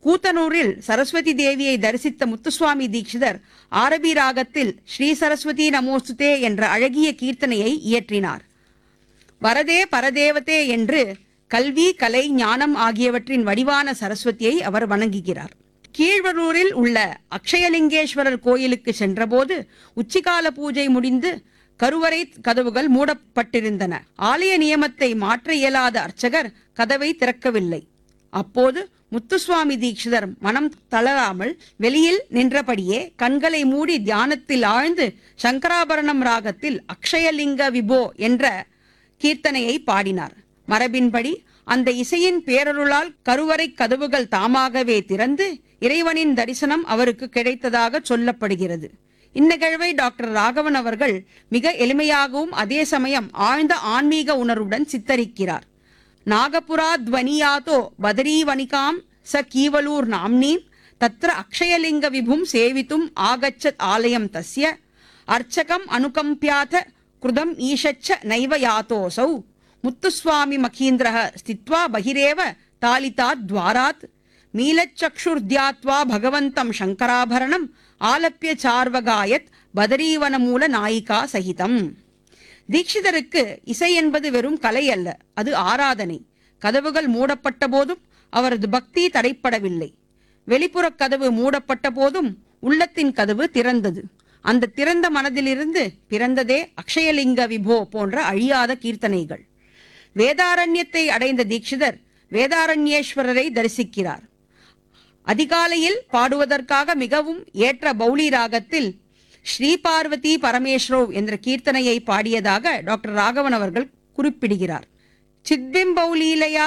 கூத்தனூரில் சரஸ்வதி தேவியை தரிசித்த முத்துசுவாமி தீட்சிதர் ஆரபி ராகத்தில் ஸ்ரீ சரஸ்வதி நமோஸ்துதே என்ற அழகிய கீர்த்தனையை இயற்றினார் வரதே பரதேவதே என்று கல்வி கலை ஞானம் ஆகியவற்றின் வடிவான சரஸ்வதியை அவர் வணங்குகிறார் கீழ்வரூரில் உள்ள அக்ஷயலிங்கேஸ்வரர் கோயிலுக்கு சென்றபோது உச்சிகால பூஜை முடிந்து கருவறை கதவுகள் மூடப்பட்டிருந்தன ஆலய நியமத்தை மாற்ற இயலாத அர்ச்சகர் கதவை திறக்கவில்லை அப்போது முத்துசுவாமி தீட்சிதர் மனம் தளராமல் வெளியில் நின்றபடியே கண்களை மூடி தியானத்தில் ஆழ்ந்து சங்கராபரணம் ராகத்தில் அக்ஷயலிங்க விபோ என்ற கீர்த்தனையை பாடினார் மரபின்படி அந்த இசையின் பேரருளால் கருவறை கதவுகள் தாமாகவே திறந்து இறைவனின் தரிசனம் அவருக்கு கிடைத்ததாக சொல்லப்படுகிறது இந்நிகழ்வை டாக்டர் ராகவன் அவர்கள் மிக எளிமையாகவும் அதே சமயம் ஆழ்ந்த ஆன்மீக உணர்வுடன் சித்தரிக்கிறார் நாகபுரா துவனியாதோ பதரீவனிகாம் ச கீவலூர் நாம்னீம் தத்ர அக்ஷயலிங்க விபும் சேவித்தும் ஆகச்சத் ஆலயம் தஸ்ய அர்ச்சகம் அனுகம்பியாத கிருதம் ஈஷச்ச நைவ யாத்தோசௌ முத்துஸ்வாமி மகீந்திரः ஸ்தித்வா பகிரேவ தாலிதாத் துவாராத் மீலச்சக்ஷுர்த்யாத்வா பகவந்தம் சங்கராபரணம் ஆலப்பிய சார்வகாயத் பதரீவனமூல நாயிகா சகிதம் தீட்சிதருக்கு இசை என்பது வெறும் கலை அல்ல அது ஆராதனை கதவுகள் மூடப்பட்ட போதும் அவரது பக்தி தடைப்படவில்லை வெளிப்புறக் கதவு மூடப்பட்ட போதும் உள்ளத்தின் கதவு திறந்தது அந்த திறந்த மனதிலிருந்து பிறந்ததே அக்ஷயலிங்க விபோ போன்ற அழியாத கீர்த்தனைகள் வேதாரண்யத்தை அடைந்த தீட்சிதர் வேதாரண்யேஸ்வரரை தரிசிக்கிறார் அதிகாலையில் பாடுவதற்காக மிகவும் ஏற்ற பௌளி ராகத்தில் ஸ்ரீ பார்வதி பரமேஸ்வரவ் என்ற கீர்த்தனையை பாடியதாக டாக்டர் ராகவன் அவர்கள் குறிப்பிடுகிறார் சித்பிம்பௌலீலையா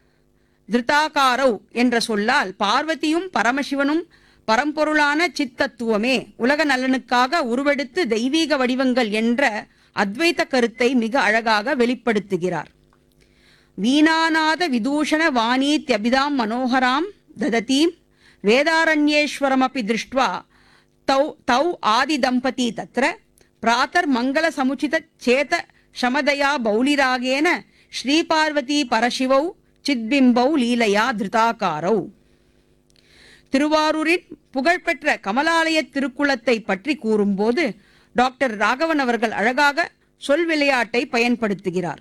திருத்தாகாரவ் என்ற சொல்லால் பார்வதியும் பரமசிவனும் பரம்பொருளான சித்தத்துவமே உலக நலனுக்காக உருவெடுத்து தெய்வீக வடிவங்கள் என்ற அத்வைத கருத்தை மிக அழகாக வெளிப்படுத்துகிறார் வீணாநாத விதூஷண வாணீத்யபிதாம் மனோகராம் தததீம் வேதாரண்யேஸ்வரமபி திருஷ்ட்வா தௌ தௌ ஆதி தம்பதி தத்ர பிராத்தர் மங்கள சமுச்சித சேத சமதயா பௌலிராகேன ஸ்ரீபார்வதி பரசிவௌ சித்பிம்பௌ லீலையா திருதாகாரௌ திருவாரூரின் புகழ்பெற்ற கமலாலய திருக்குளத்தை பற்றி கூறும்போது டாக்டர் ராகவன் அவர்கள் அழகாக சொல் விளையாட்டை பயன்படுத்துகிறார்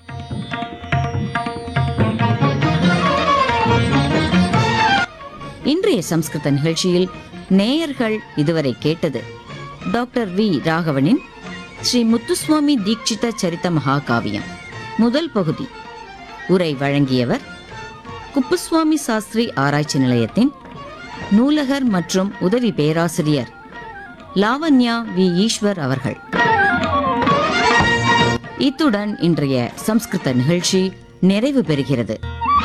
இன்றைய சம்ஸ்கிருத நிகழ்ச்சியில் நேயர்கள் இதுவரை கேட்டது டாக்டர் வி ராகவனின் ஸ்ரீ முத்துசுவாமி தீட்சித சரித மகாகாவியம் முதல் பகுதி உரை வழங்கியவர் குப்புசுவாமி சாஸ்திரி ஆராய்ச்சி நிலையத்தின் நூலகர் மற்றும் உதவி பேராசிரியர் லாவண்யா வி ஈஸ்வர் அவர்கள் இத்துடன் இன்றைய சம்ஸ்கிருத நிகழ்ச்சி நிறைவு பெறுகிறது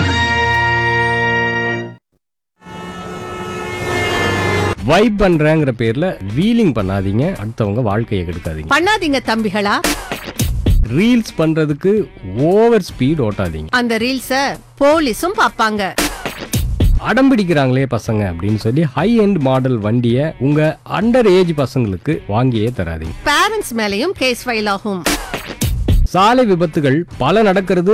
வைப் பண்றேங்கிற பேர்ல வீலிங் பண்ணாதீங்க அடுத்தவங்க வாழ்க்கையை கெடுக்காதீங்க பண்ணாதீங்க தம்பிகளா ரீல்ஸ் பண்றதுக்கு ஓவர் ஸ்பீட் ஓட்டாதீங்க அந்த ரீல்ஸ போலீஸும் பாப்பாங்க அடம் பிடிக்கிறாங்களே பசங்க அப்படின்னு சொல்லி ஹை எண்ட் மாடல் வண்டியை உங்க அண்டர் ஏஜ் பசங்களுக்கு வாங்கியே தராதீங்க பேரண்ட்ஸ் மேலயும் கேஸ் ஃபைல் ஆகும் சாலை விபத்துகள் பல நடக்கிறது